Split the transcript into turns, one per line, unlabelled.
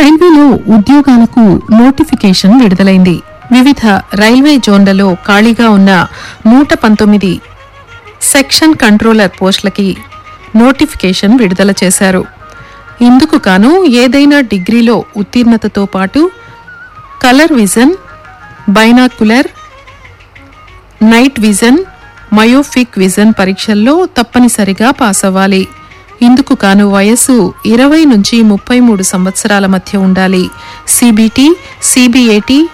రైల్వేలో ఉద్యోగాలకు నోటిఫికేషన్ విడుదలైంది వివిధ రైల్వే జోన్లలో ఖాళీగా ఉన్న నూట పంతొమ్మిది సెక్షన్ కంట్రోలర్ పోస్టులకి నోటిఫికేషన్ విడుదల చేశారు ఇందుకు గాను ఏదైనా డిగ్రీలో ఉత్తీర్ణతతో పాటు colour vision binocular night vision myopic vision పరీక్షల్లో తప్పనిసరిగా పాస్ అవ్వాలి ఇందుకు కాను వయస్సు ఇరవై నుంచి ముప్పై మూడు సంవత్సరాల మధ్య ఉండాలి సిబిటి సిబిఏటి